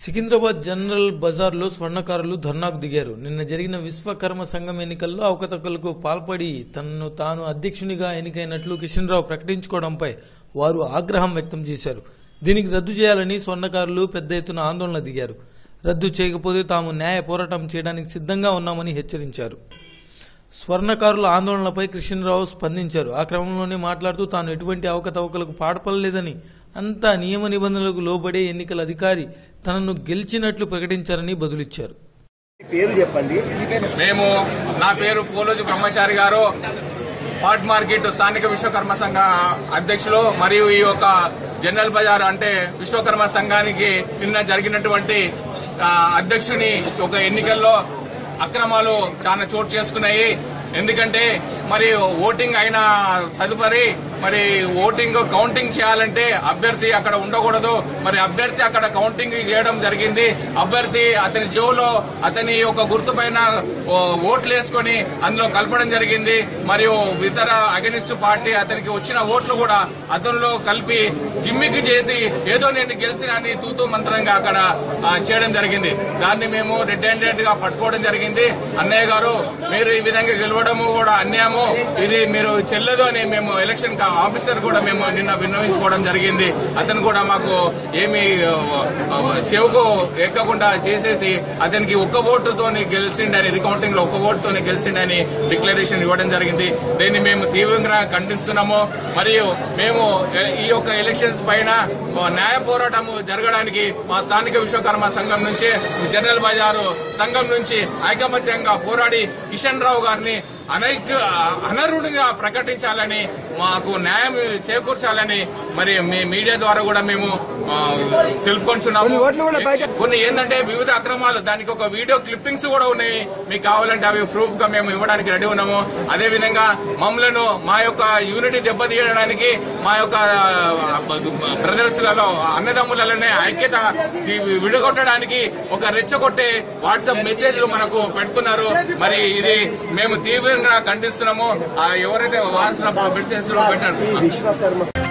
Secunderabad general బజార్లో స్వర్ణకారులు ధర్నాకు దిగారు నిన్న జరిగిన విశ్వకర్మ సంఘం ఎన్నికల్లో అవకతవకలకు పాల్పడి తనను తాను అధ్యక్షునిగా ఎన్నికైనట్లు కిషన్ రావు ప్రకటించుకోవడంపై వారు ఆగ్రహం వ్యక్తం చేశారు దీనికి రద్దు చేయాలని స్వర్ణకారులు పెద్ద ఎత్తున ఆందోళన దిగారు రద్దు చేయకపోతే తాము న్యాయ పోరాటం చేయడానికి సిద్ధంగా ఉన్నామని హెచ్చరించారు స్వర్ణకారుల ఆందోళనపై కృష్ణరావు స్పందించారు ఆ క్రమంలోనే మాట్లాడుతూ తాను ఎటువంటి అవకతవకలకు పాల్పడలేదని అంతా నియమ నిబంధనలకు లోబడే ఎన్నికల అధికారి తనను గెలిచినట్లు ప్రకటించారని బదులిచ్చారు మీ పేరు చెప్పండి మేము నా పేరు పోలోజు బ్రహ్మచారి గారు పాట్ మార్కెట్ స్థానిక విశ్వకర్మ సంఘ అధ్యక్షులు మరియు ఈ యొక్క జనరల్ బజార్ అంటే విశ్వకర్మ సంఘానికి నిన్న జరిగినటువంటి ఆ, అధ్యక్షుని ఒక ఎన్నికల్లో అక్రమాలు చాలా చోటు చేసుకున్నాయి ఎందుకంటే మరి ఓటింగ్ అయిన తదుపరి మరి ఓటింగ్ కౌంటింగ్ చేయాలంటే అభ్యర్థి అక్కడ ఉండకూడదు మరి అభ్యర్థి అక్కడ కౌంటింగ్ చేయడం జరిగింది అభ్యర్థి అతని జేబులో అతని యొక్క గుర్తు పైన ఓ, ఓట్లు వేసుకొని అందులో కలపడం జరిగింది మరియు ఇతర అగనిస్ట్ పార్టీ అతనికి వచ్చిన ఓట్లు కూడా అతనిలో కలిపి జిమ్మికి చేసి ఏదో నేను గెలిచిన అని తూతూ మంత్రంగా అక్కడ ఆ, చేయడం జరిగింది దాన్ని మేము రెడ్ హ్యాండెడ్ గా పట్టుకోవడం జరిగింది అన్నయ్య గారు మీరు ఈ విధంగా గెలవడము కూడా అన్యాయము ఇది మీరు చెల్లదు అని మేము ఎలక్షన్ కా- ఆఫీసర్ కూడా మేము నిన్న విన్నవించుకోవడం జరిగింది అతను కూడా మాకు ఏమి ఆ, ఆ, చెవుకు ఎక్కకుండా చేసేసి అతనికి ఒక్క ఓటుతో గెలిచిండని రికౌంటింగ్ లో ఒక్క ఓటుతో గెలిచిండని డిక్లరేషన్ ఇవ్వడం జరిగింది దీన్ని మేము తీవ్రంగా ఖండిస్తున్నాము మరియు మేము ఎ- ఈ యొక్క ఎలక్షన్స్ పైన ఓ న్యాయ పోరాటం జరగడానికి మా స్థానిక విశ్వకర్మ సంఘం నుంచి జనరల్ బజారు సంఘం నుంచి ఐకమత్యంగా పోరాడి కిషన్ రావు గారిని అనైక అనర్హుడిగా ప్రకటించాలని మాకు న్యాయం చేకూర్చాలని మరి మీ మీడియా ద్వారా కూడా మేము ఆ, తెలుపుకుంటున్నాము కొన్ని ఓట్లు కూడా బయట కొన్ని ఏంటంటే వివిధ అక్రమాలు దానికి ఒక వీడియో క్లిప్పింగ్స్ కూడా ఉన్నాయి మీకు కావాలంటే అవి ప్రూఫ్ గా మేము ఇవ్వడానికి రెడీ ఉన్నాము అదే విధంగా మమ్మలను మా యొక్క యూనిటీ దెబ్బతీయడానికి మా యొక్క బ్రదర్స్లలో అన్నదమ్ములలోనే ఐక్యత ది- విడగొట్టడానికి ఒక రెచ్చగొట్టే వాట్సాప్ మెసేజ్లు మనకు పెడుతున్నారు మరి ఇది మేము తీవ్రంగా ఖండిస్తున్నాము ఆ ఎవరైతే వాట్సాప్ మెసేజ్ పెట్టారు విశ్వకర్మ